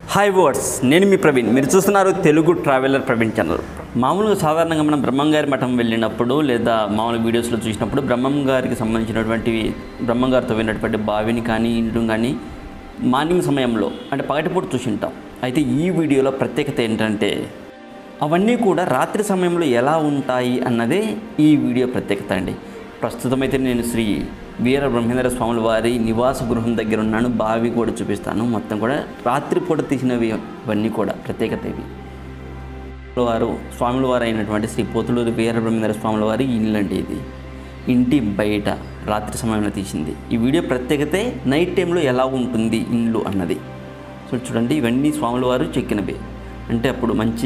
Hi words నేను మీ ప్రవీణ్ మీరు చూస్తున్నారు తెలుగు ట్రావెలర్ ప్రవీణ్ ఛానల్ మామూలుగా సాధారణంగా మనం బ్రహ్మంగారి మఠం వెళ్ళినప్పుడు లేదా మామూలు వీడియోస్లో చూసినప్పుడు బ్రహ్మం గారికి సంబంధించినటువంటి బ్రహ్మంగారితో వెళ్ళినటువంటి బావిని కానీ ఇండ్లు కానీ మార్నింగ్ సమయంలో అంటే పగటిపూట చూసింటాం అయితే ఈ వీడియోలో ప్రత్యేకత ఏంటంటే అవన్నీ కూడా రాత్రి సమయంలో ఎలా ఉంటాయి అన్నదే ఈ వీడియో ప్రత్యేకత అండి ప్రస్తుతం అయితే నేను శ్రీ వీర బ్రహ్మేంద్ర స్వాముల వారి నివాస గృహం దగ్గర ఉన్నాను బావి కూడా చూపిస్తాను మొత్తం కూడా రాత్రిపూట తీసినవి ఇవన్నీ కూడా ప్రత్యేకత ఇవి వారు స్వాముల వారు అయినటువంటి శ్రీ పోతులూరు వీర బ్రహ్మేంద్ర స్వాముల వారి ఇల్లు అండి ఇది ఇంటి బయట రాత్రి సమయంలో తీసింది ఈ వీడియో ప్రత్యేకతే నైట్ టైంలో ఎలా ఉంటుంది ఇల్లు అన్నది సో చూడండి ఇవన్నీ స్వాముల వారు చెక్కినవి అంటే అప్పుడు మంచి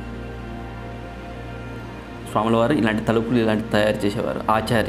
స్వాముల వారు ఇలాంటి తలుపులు ఇలాంటి తయారు చేసేవారు ఆచారి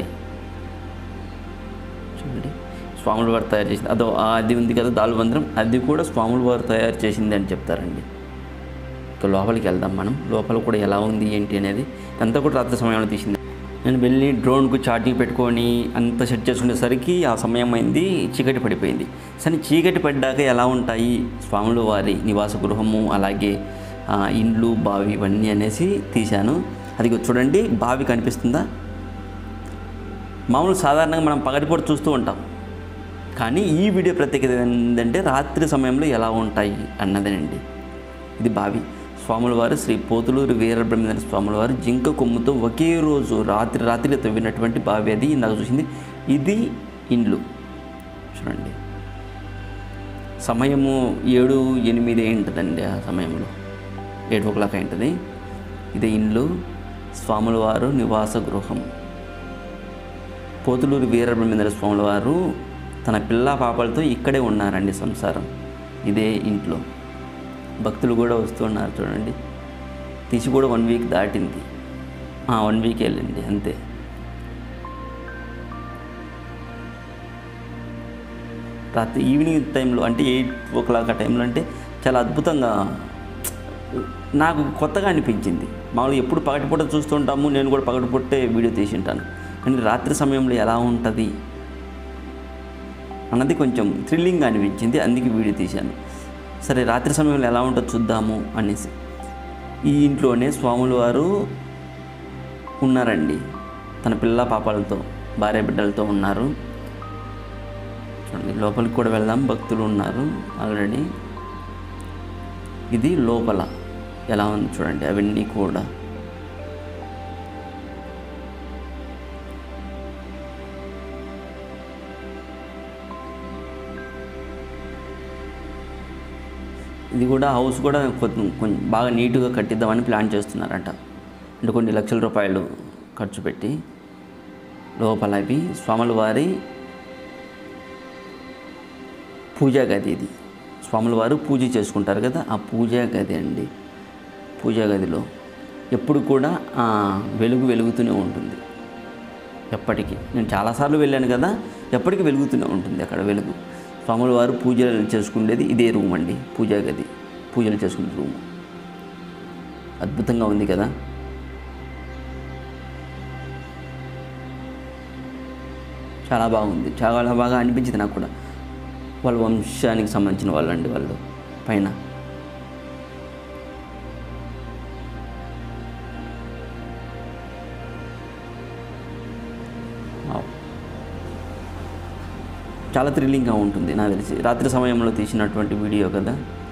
చూడండి స్వాముల వారు తయారు చేసింది అదో ఆ అది ఉంది కదా దాల్బంద్రం అది కూడా స్వాముల వారు తయారు చేసింది అని చెప్తారండి ఇక లోపలికి వెళ్దాం మనం లోపల కూడా ఎలా ఉంది ఏంటి అనేది అంతా కూడా రాత్రి సమయంలో తీసింది నేను వెళ్ళి డ్రోన్కు ఛార్జింగ్ పెట్టుకొని అంత సెట్ చేసుకునేసరికి ఆ సమయం అయింది చీకటి పడిపోయింది సరే చీకటి పడ్డాక ఎలా ఉంటాయి స్వాముల వారి నివాస గృహము అలాగే ఆ, ఇండ్లు బావి ఇవన్నీ అనేసి తీశాను అది చూడండి బావి కనిపిస్తుందా మామూలు సాధారణంగా మనం పగటిపూట చూస్తూ ఉంటాం కానీ ఈ వీడియో ప్రత్యేకత ఏంటంటే రాత్రి సమయంలో ఎలా ఉంటాయి అన్నదేనండి ఇది బావి స్వాముల వారు శ్రీ పోతులూరు వీరబ్రహ్మేంద్ర స్వాముల వారు జింక కొమ్ముతో ఒకే రోజు రాత్రి రాత్రి తవ్వినటువంటి బావి అది ఇందాక చూసింది ఇది ఇండ్లు చూడండి సమయము ఏడు ఎనిమిది ఉంటుందండి ఆ సమయంలో ఎయిట్ ఓ క్లాక్ ఉంటుంది ఇది ఇండ్లు స్వాముల వారు నివాస గృహం పోతులూరు వీరబ్రహ్మేంద్ర స్వాముల వారు తన పిల్ల పాపలతో ఇక్కడే ఉన్నారండి సంసారం ఇదే ఇంట్లో భక్తులు కూడా వస్తున్నారు చూడండి తీసి కూడా వన్ వీక్ దాటింది వన్ వీక్ వెళ్ళింది అంతే రాత్రి ఈవినింగ్ టైంలో అంటే ఎయిట్ ఓ క్లాక్ ఆ టైంలో అంటే చాలా అద్భుతంగా నాకు కొత్తగా అనిపించింది మామూలుగా ఎప్పుడు పగటిపూట చూస్తుంటాము నేను కూడా పగటిపూటే వీడియో తీసింటాను కానీ రాత్రి సమయంలో ఎలా ఉంటుంది అన్నది కొంచెం థ్రిల్లింగ్గా అనిపించింది అందుకే వీడియో తీశాను సరే రాత్రి సమయంలో ఎలా ఉంటుందో చూద్దాము అనేసి ఈ ఇంట్లోనే స్వాముల వారు ఉన్నారండి తన పిల్ల పాపాలతో భార్య బిడ్డలతో ఉన్నారు చూడండి లోపలికి కూడా వెళ్దాం భక్తులు ఉన్నారు ఆల్రెడీ ఇది లోపల ఎలా ఉంది చూడండి అవన్నీ కూడా ఇది కూడా హౌస్ కూడా కొంచెం కొంచెం బాగా నీట్గా కట్టిద్దామని ప్లాన్ చేస్తున్నారట అంటే కొన్ని లక్షల రూపాయలు ఖర్చు పెట్టి లోపల అవి స్వాముల వారి పూజా గది ఇది స్వాముల వారు పూజ చేసుకుంటారు కదా ఆ పూజా గది అండి పూజా గదిలో ఎప్పుడు కూడా ఆ వెలుగు వెలుగుతూనే ఉంటుంది ఎప్పటికీ నేను చాలాసార్లు వెళ్ళాను కదా ఎప్పటికీ వెలుగుతూనే ఉంటుంది అక్కడ వెలుగు స్వాముల వారు పూజలు చేసుకునేది ఇదే రూమ్ అండి పూజా గది పూజలు చేసుకునే రూమ్ అద్భుతంగా ఉంది కదా చాలా బాగుంది చాలా బాగా అనిపించింది నాకు కూడా వాళ్ళ వంశానికి సంబంధించిన వాళ్ళండి వాళ్ళు పైన వావ్. చాలా థ్రిల్లింగ్గా ఉంటుంది నాకు తెలిసి రాత్రి సమయంలో తీసినటువంటి వీడియో కదా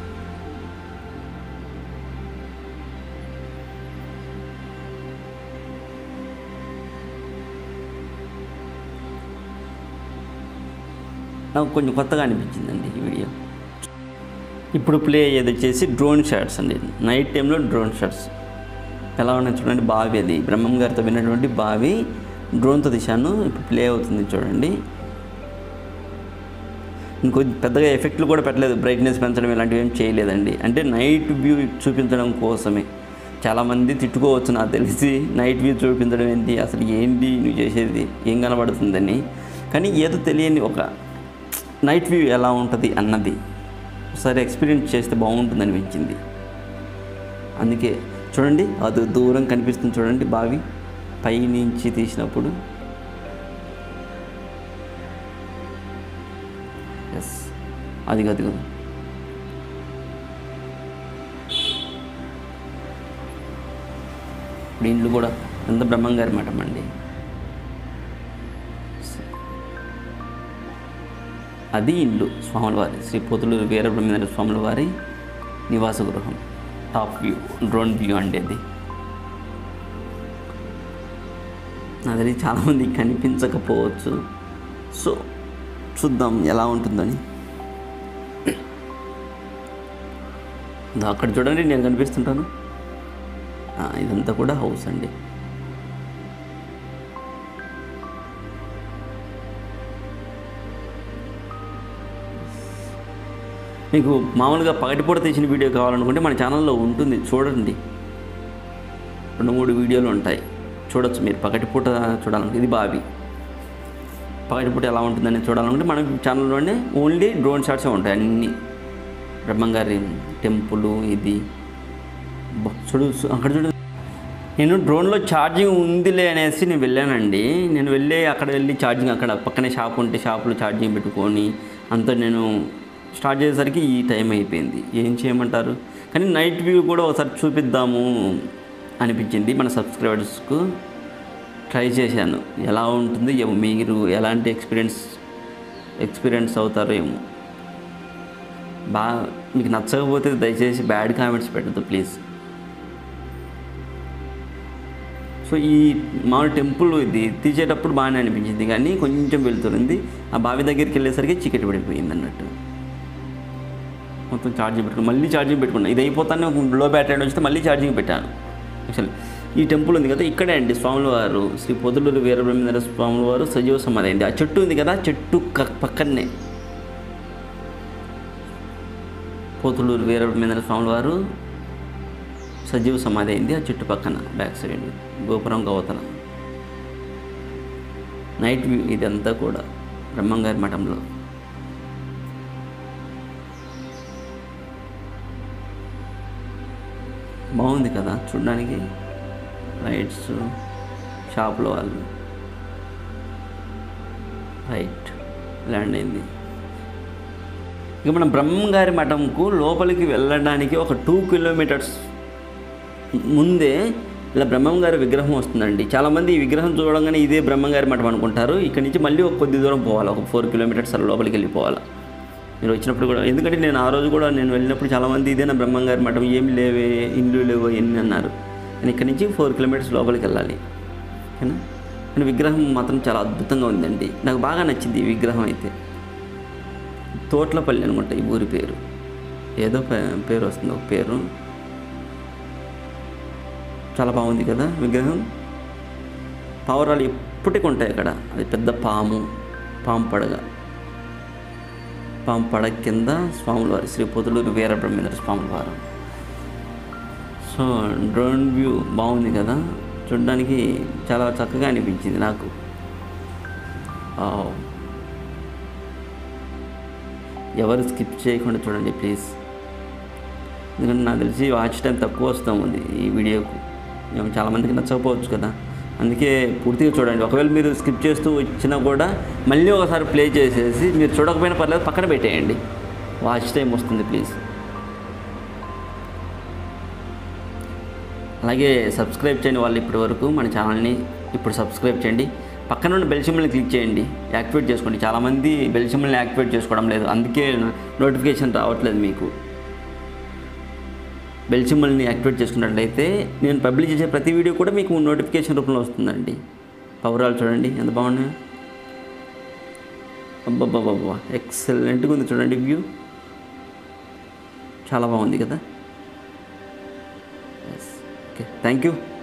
నాకు కొంచెం కొత్తగా అనిపించిందండి ఈ వీడియో ఇప్పుడు ప్లే అయ్యేది వచ్చేసి డ్రోన్ షాట్స్ అండి నైట్ టైంలో డ్రోన్ షాట్స్ ఎలా ఉన్నాయి చూడండి బావి అది బ్రహ్మం గారితో విన్నటువంటి బావి డ్రోన్తో తీశాను ఇప్పుడు ప్లే అవుతుంది చూడండి ఇంకో పెద్దగా ఎఫెక్ట్లు కూడా పెట్టలేదు బ్రైట్నెస్ పెంచడం ఇలాంటివి ఏం చేయలేదండి అంటే నైట్ వ్యూ చూపించడం కోసమే చాలామంది తిట్టుకోవచ్చు నాకు తెలిసి నైట్ వ్యూ చూపించడం ఏంటి అసలు ఏంటి నువ్వు చేసేది ఏం కనబడుతుందని కానీ ఏదో తెలియని ఒక నైట్ వ్యూ ఎలా ఉంటుంది అన్నది ఒకసారి ఎక్స్పీరియన్స్ చేస్తే బాగుంటుంది అనిపించింది అందుకే చూడండి అది దూరం కనిపిస్తుంది చూడండి బావి పై నుంచి తీసినప్పుడు ఎస్ అది అదిగో ఇప్పుడు ఇండ్లు కూడా ఎంత బ్రహ్మంగారి మఠం అండి అది ఇల్లు స్వాముల వారి శ్రీ పోతులూరు వీరబ్రహ్మేంద్ర స్వాముల వారి నివాస గృహం టాప్ వ్యూ డ్రోన్ వ్యూ అండి అది అది చాలామందికి కనిపించకపోవచ్చు సో చూద్దాం ఎలా ఉంటుందని ఇదో అక్కడ చూడండి నేను కనిపిస్తుంటాను ఆ, ఇదంతా కూడా హౌస్ అండి మీకు మామూలుగా పగటిపూట తీసిన వీడియో కావాలనుకుంటే మన ఛానల్లో ఉంటుంది చూడండి రెండు మూడు వీడియోలు ఉంటాయి చూడొచ్చు మీరు పగటిపూట చూడాలనుకుంటే ఇది బావి పగటిపూట ఎలా ఉంటుందని చూడాలనుకుంటే మన ఛానల్లోనే ఓన్లీ డ్రోన్ షాట్సే ఉంటాయి అన్నీ బ్రహ్మంగారి టెంపుల్ ఇది బా, చూడు చూ- అక్కడ చూడు నేను డ్రోన్లో ఛార్జింగ్ ఉందిలే అనేసి నేను వెళ్ళానండి నేను వెళ్ళి అక్కడ వెళ్ళి ఛార్జింగ్ అక్కడ పక్కనే షాప్ ఉంటే షాప్లో ఛార్జింగ్ పెట్టుకొని అంతా నేను స్టార్ట్ చేసేసరికి ఈ టైం అయిపోయింది ఏం చేయమంటారు కానీ నైట్ వ్యూ కూడా ఒకసారి చూపిద్దాము అనిపించింది మన సబ్స్క్రైబర్స్కు ట్రై చేశాను ఎలా ఉంటుంది ఏమో మీరు ఎలాంటి ఎక్స్పీరియన్స్ ఎక్స్పీరియన్స్ అవుతారో ఏమో బాగా మీకు నచ్చకపోతే దయచేసి బ్యాడ్ కామెంట్స్ పెట్టద్దు ప్లీజ్ సో ఈ మామూలు టెంపుల్ ఇది తీసేటప్పుడు బాగానే అనిపించింది కానీ కొంచెం వెళ్తుంది ఆ బావి దగ్గరికి వెళ్ళేసరికి చీకటి పడిపోయింది అన్నట్టు మొత్తం ఛార్జింగ్ పెట్టుకుని మళ్ళీ ఛార్జింగ్ పెట్టుకున్నా ఇది అయిపోతానే లో బ్యాటరీ వస్తే మళ్ళీ ఛార్జింగ్ పెట్టాను యాక్చువల్లీ ఈ టెంపుల్ ఉంది కదా ఇక్కడే అండి స్వాముల వారు శ్రీ పొదులూరు వీరబ్రహ్మేంద్ర స్వాముల వారు సజీవ సమాధి అయింది ఆ చెట్టు ఉంది కదా ఆ చెట్టు క- పక్కనే పోతులూరు వీరబ్రహ్మేంద్ర స్వాముల వారు సజీవ సమాధి అయింది ఆ చెట్టు పక్కన బ్యాక్ సైడ్ గోపురం గవతల నైట్ వ్యూ ఇదంతా కూడా బ్రహ్మంగారి మఠంలో బాగుంది కదా చూడడానికి లైట్స్ షాప్లో వాళ్ళు రైట్ ల్యాండ్ అయింది ఇక మనం బ్రహ్మంగారి మఠంకు లోపలికి వెళ్ళడానికి ఒక టూ కిలోమీటర్స్ ముందే ఇలా బ్రహ్మంగారి విగ్రహం వస్తుందండి చాలామంది ఈ విగ్రహం చూడగానే ఇదే బ్రహ్మంగారి మఠం అనుకుంటారు ఇక్కడ నుంచి మళ్ళీ ఒక కొద్ది దూరం పోవాలి ఒక ఫోర్ కిలోమీటర్స్ అలా లోపలికి వెళ్ళిపోవాలి మీరు వచ్చినప్పుడు కూడా ఎందుకంటే నేను ఆ రోజు కూడా నేను వెళ్ళినప్పుడు చాలామంది ఇదేనా బ్రహ్మంగారి మఠం ఏమి లేవే ఇండ్లు లేవో ఎన్ని అన్నారు నేను ఇక్కడ నుంచి ఫోర్ కిలోమీటర్స్ లోపలికి వెళ్ళాలి ఓకేనా కానీ విగ్రహం మాత్రం చాలా అద్భుతంగా ఉందండి నాకు బాగా నచ్చింది ఈ విగ్రహం అయితే తోట్లపల్లి అనుకుంటా ఈ ఊరి పేరు ఏదో పే- పేరు వస్తుంది ఒక పేరు చాలా బాగుంది కదా విగ్రహం పావురాలు ఎప్పటికి ఉంటాయి అక్కడ అది పెద్ద పాము పాము పడగ పాము పడగ కింద స్వాముల వారి శ్రీ పొదులూరు వీరబ్రహ్మేంద్ర స్వాముల వారు సో డ్రోన్ వ్యూ బాగుంది కదా చూడడానికి చాలా చక్కగా అనిపించింది నాకు ఆ, ఎవరు స్కిప్ చేయకుండా చూడండి ప్లీజ్ ఎందుకంటే నాకు తెలిసి వాచ్ టైం తక్కువ వస్తూ ఉంది ఈ వీడియోకు ఏమో చాలామందికి నచ్చకపోవచ్చు కదా అందుకే పూర్తిగా చూడండి ఒకవేళ మీరు స్కిప్ చేస్తూ వచ్చినా కూడా మళ్ళీ ఒకసారి ప్లే చేసేసి మీరు చూడకపోయినా పర్లేదు పక్కన పెట్టేయండి వాచ్ టైం వస్తుంది ప్లీజ్ అలాగే సబ్స్క్రైబ్ చేయని వాళ్ళు ఇప్పటి వరకు మన ఛానల్ని ఇప్పుడు సబ్స్క్రైబ్ చేయండి పక్కన ఉన్న బెల్ సింబల్ని క్లిక్ చేయండి యాక్టివేట్ చేసుకోండి చాలామంది బెల్ సింబల్ని యాక్టివేట్ చేసుకోవడం లేదు అందుకే నోటిఫికేషన్ రావట్లేదు మీకు బెల్ సింబల్ని యాక్టివేట్ చేసుకున్నట్లయితే నేను పబ్లిష్ చేసే ప్రతి వీడియో కూడా మీకు నోటిఫికేషన్ రూపంలో వస్తుందండి పవరాలు చూడండి ఎంత బాగున్నాయో అబ్బబ్బబ్బబ్బా ఎక్సలెంట్గా ఉంది చూడండి వ్యూ చాలా బాగుంది కదా ఓకే థ్యాంక్ యూ